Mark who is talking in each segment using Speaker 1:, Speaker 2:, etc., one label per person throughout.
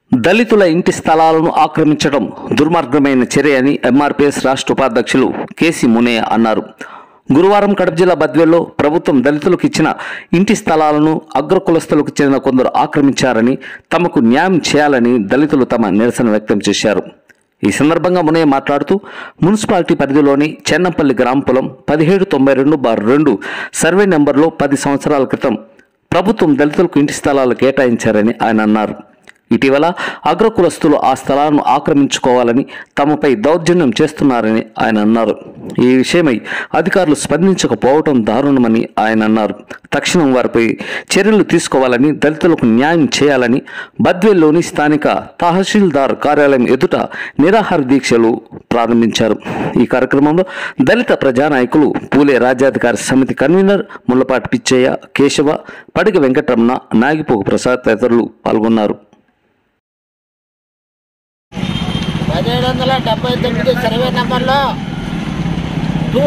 Speaker 1: దళితుల ఇంటి స్థలాలను ఆక్రమించడం దుర్మార్గమైన చర్య అని ఎంఆర్పీఎస్ రాష్ట్ర ఉపాధ్యక్షులు కేసీ మునయ్య అన్నారు గురువారం కడప జిల్లా బద్వేల్లో ప్రభుత్వం దళితులకు ఇచ్చిన ఇంటి స్థలాలను అగ్రకులస్తులకు చెందిన కొందరు ఆక్రమించారని తమకు న్యాయం చేయాలని దళితులు తమ నిరసన వ్యక్తం చేశారు ఈ సందర్భంగా మునయ్య మాట్లాడుతూ మున్సిపాలిటీ పరిధిలోని చెన్నంపల్లి గ్రామ పొలం పదిహేడు తొంభై రెండు బార్ రెండు సర్వే నెంబర్లో పది సంవత్సరాల క్రితం ప్రభుత్వం దళితులకు ఇంటి స్థలాలు కేటాయించారని ఆయన అన్నారు ఇటీవల అగ్రకులస్తులు ఆ స్థలాలను ఆక్రమించుకోవాలని తమపై దౌర్జన్యం చేస్తున్నారని ఆయన అన్నారు ఈ విషయమై అధికారులు స్పందించకపోవడం దారుణమని ఆయన అన్నారు తక్షణం వారిపై చర్యలు తీసుకోవాలని దళితులకు న్యాయం చేయాలని బద్వేల్లోని స్థానిక తహసీల్దార్ కార్యాలయం ఎదుట నిరాహార దీక్షలు ప్రారంభించారు ఈ కార్యక్రమంలో దళిత ప్రజానాయకులు పూలే రాజ్యాధికారి సమితి కన్వీనర్ ముల్లపాటి పిచ్చయ్య కేశవ పడిగ వెంకటరమణ నాగిపోగు ప్రసాద్ తదితరులు పాల్గొన్నారు
Speaker 2: పదిహేడు వందల డెబ్బై తొమ్మిది సర్వే నెంబర్లో టూ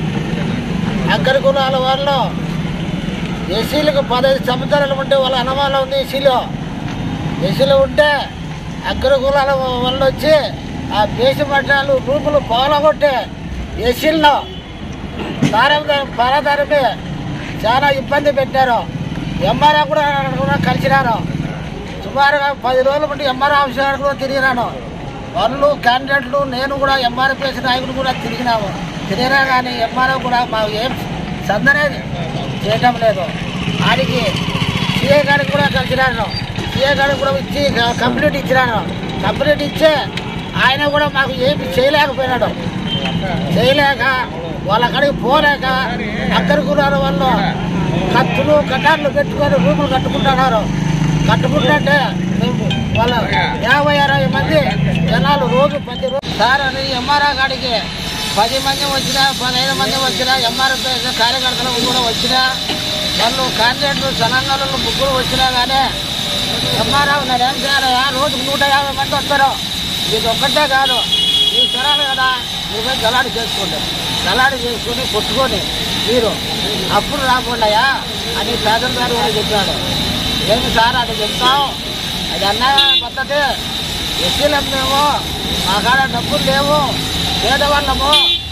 Speaker 2: అగ్ర కులాల వాళ్ళు ఎస్సీలకు పదహైదు సంవత్సరాలు ఉంటే వాళ్ళ అనుమానం ఉంది ఎస్సీలో ఎస్సీలో ఉంటే అగ్ర కులాల వాళ్ళు వచ్చి ఆ దేశ పట్టాలు రూపులు పోలగొట్టి ఎస్సీల్లో దారం పరదారమే చాలా ఇబ్బంది పెట్టారు ఎంఆర్ఆ కూడా కూడా కలిసినారు సుమారుగా పది రోజుల బట్టి ఎంఆర్ఆ ఆఫీసర్ కూడా తిరిగినాను వాళ్ళు క్యాండిడేట్లు నేను కూడా ఎంఆర్పిఎస్ నాయకుడు కూడా తిరిగినాము తిరిగినా కానీ ఎంఆర్ఓ కూడా మాకు ఏం సందనేది చేయటం లేదు ఆడికి సిఏ గారికి కూడా కలిసినాను సిఏ గారికి కూడా ఇచ్చి కంప్లీట్ ఇచ్చినాను కంప్లీట్ ఇచ్చే ఆయన కూడా మాకు ఏమి చేయలేకపోయినాడు చేయలేక వాళ్ళ కాడికి పోలేక అక్కడి కులాల వాళ్ళు కత్తులు కటార్లు పెట్టుకొని రూములు కట్టుకుంటున్నారు కట్టుకుంటుంటే మేము వాళ్ళ యాభై అరవై మంది జనాలు రోజు పది రోజు సార్ అని ఎంఆర్ఆ కాడికి పది మంది వచ్చినా పదిహేను మంది వచ్చినా ఎంఆర్ఎఫ్ కార్యకర్తలు కూడా వచ్చినా వాళ్ళు క్యాండిడేట్లు తెలంగాణలో ముగ్గురు వచ్చినా కానీ ఎంఆర్ఆ నేను ఏం చేయాలయా రోజుకు నూట యాభై మంది వస్తారు ఇది ఒక్కటే కాదు ఈ స్థలాలు కదా నువ్వే గలాడి చేసుకోండి గలాడి చేసుకొని కొట్టుకొని మీరు అప్పుడు రాకుండాయా అని పేదల గారు కూడా చెప్పాడు ఏమి సార్ అది చెప్తాం అది అన్యాయ పద్ధతి ఎస్సీలం మేము మా కాడ డబ్బులు లేవు పేదవాళ్ళము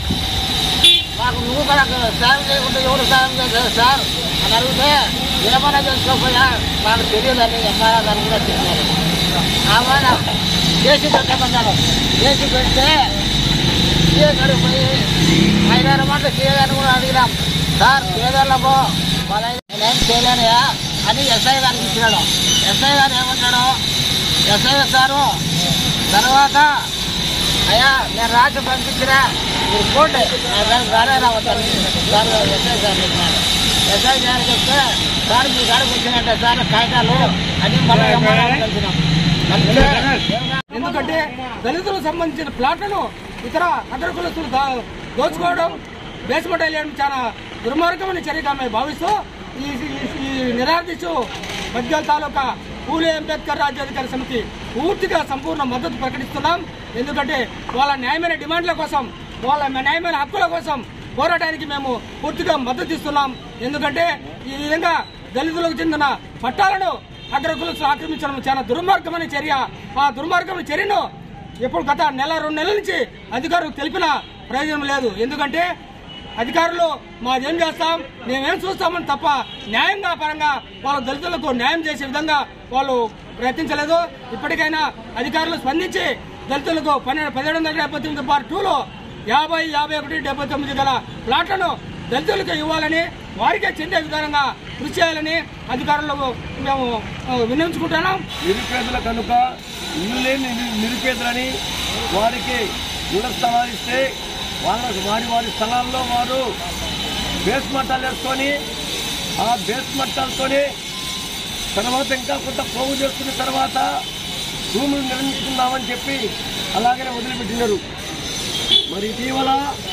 Speaker 2: మాకు నువ్వు కూడా సాయం చేయకుండా ఎవరు సాయం చేశారు సార్ అని అడిగితే ఏమైనా చేసుకోకపోయా మాకు తెలియదని ఎంఆర్ఆ గారు కూడా చెప్పారు ఆమె చేసి పెట్టమన్నారు చేసి పెడితే సీఏ గారికి పోయి ఐదారు మాటలు సీఏ గారిని కూడా అడిగినాం సార్ పేదోళ్ళము పదహైదు నేనేం చేయలేనయా అని ఎస్ఐ గారికి ఇచ్చినాడు ఎస్ఐ గారు ఏమంటాడు ఎస్ఐ సారు తర్వాత అయ్యా నేను రాసి పంపించినా మీరు పోండి నా గారికి రాలే రావద్దని సార్ ఎస్ఐ గారు చెప్పినాడు ఎస్ఐ గారు చెప్తే సార్ మీ గారికి వచ్చినట్టే సార్ కాగితాలు అని మళ్ళీ ఎంఆర్ఆర్ కలిసినాం కలిస్తే
Speaker 3: ఎందుకంటే దళితులకు సంబంధించిన ప్లాట్లను ఇతర అగ్ర కులస్తులు దా- దోచుకోవడం బేస్మెంట్ వేయడం చాలా దుర్మార్గమైన చర్యగా మేము భావిస్తూ ఈ ఈ- ఈ నిరాదీశు మధ్యల్ తాలూకా పూలే అంబేద్కర్ రాజ్యాధికార సమితి పూర్తిగా సంపూర్ణ మద్దతు ప్రకటిస్తున్నాం ఎందుకంటే వాళ్ళ న్యాయమైన డిమాండ్ల కోసం వాళ్ళ న్యాయమైన హక్కుల కోసం పోరాటానికి మేము పూర్తిగా మద్దతు ఇస్తున్నాం ఎందుకంటే ఈ విధంగా దళితులకు చెందిన పట్టాలను అగ్రకులస్తులు ఆక్రమించడం చాలా దుర్మార్గమైన చర్య ఆ దుర్మార్గమైన చర్యను ఎప్పుడు గత నెల రెండు నెలల నుంచి అధికారులు తెలిపిన ప్రయోజనం లేదు ఎందుకంటే అధికారులు మాదేం చేస్తాం మేమేం చూస్తామని తప్ప న్యాయంగా పరంగా వాళ్ళ దళితులకు న్యాయం చేసే విధంగా వాళ్ళు ప్రయత్నించలేదు ఇప్పటికైనా అధికారులు స్పందించి దళితులకు పన్నెండు పదిహేడు వందల డెబ్బై తొమ్మిది పార్ట్ టూలో యాభై యాభై ఒకటి డెబ్బై తొమ్మిది గల ప్లాట్లను దళితులకు ఇవ్వాలని వారికే చెందే విధానంగా కృషి చేయాలని అధికారులకు మేము ఆ, విన్నవించుకుంటున్నాం
Speaker 4: నిరుపేదల కనుక ఇల్లు లేని నిరు- నిరుపేదలని వారికి ఇళ్ల స్థలాలు ఇస్తే వాళ్ళకు వారి వారి స్థలాల్లో వారు బేస్ మట్టాలు వేసుకొని ఆ బేస్ మట్టాలతోని తర్వాత ఇంకా కొంత పోగు చేసుకున్న తర్వాత రూములు నిర్మించుకుందామని చెప్పి అలాగనే వదిలిపెట్టినారు మరి ఇటీవల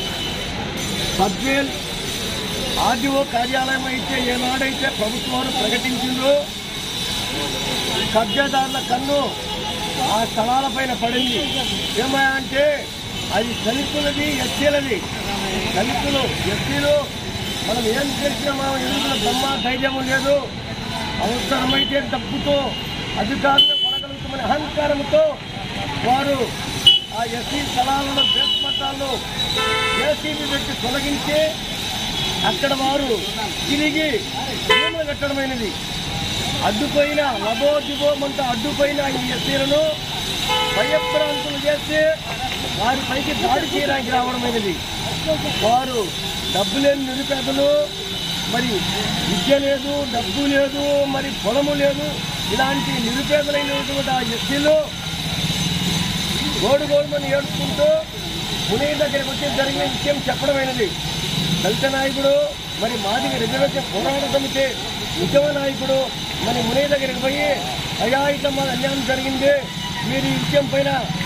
Speaker 4: పద్వేల్ ఆర్డీఓ కార్యాలయం అయితే ఏనాడైతే ప్రభుత్వం ప్రకటించిందో కబ్జాదారుల కన్ను ఆ స్థలాలపైన పడింది ఏమయ్యా అంటే అది దళితులది ఎస్సీలది దళితులు ఎస్సీలు మనం ఏం చేసినా మనం ఎదుగుతున్న దమ్మ ధైర్యం లేదు అవసరమైతే డబ్బుతో అధికారులు కొనగలుగుతాం చేసుకోమని అహంకారంతో వారు ఆ ఎస్సీ స్థలాలను బేస్మట్టాలను ఏసీబీ పెట్టి తొలగించి అక్కడ వారు తిరిగి భూములు కట్టడమైనది అడ్డుపోయిన లబో దిబోమంతా అడ్డుపోయిన ఈ ఎస్సీలను భయభ్రాంతులు చేసి వారి పైకి దాడి చేయడానికి రావడమైనది వారు డబ్బు లేని నిరుపేదలు మరి విద్య లేదు డబ్బు లేదు మరి పొలము లేదు ఇలాంటి నిరుపేదలైనటువంటి ఆ ఎస్సీలు గోడు గోడుమని ఏడుచుకుంటూ పునే దగ్గరికి వచ్చి జరిగిన విషయం చెప్పడమైనది దళిత నాయకుడు మరి మాదిగ రిజర్వేషన్ పోరాట సమితి ఉద్యమ నాయకుడు మరి మునే దగ్గరికి పోయి అయ్యా ఇట్లా మా అన్యాయం జరిగింది మీరు ఈ విషయం పైన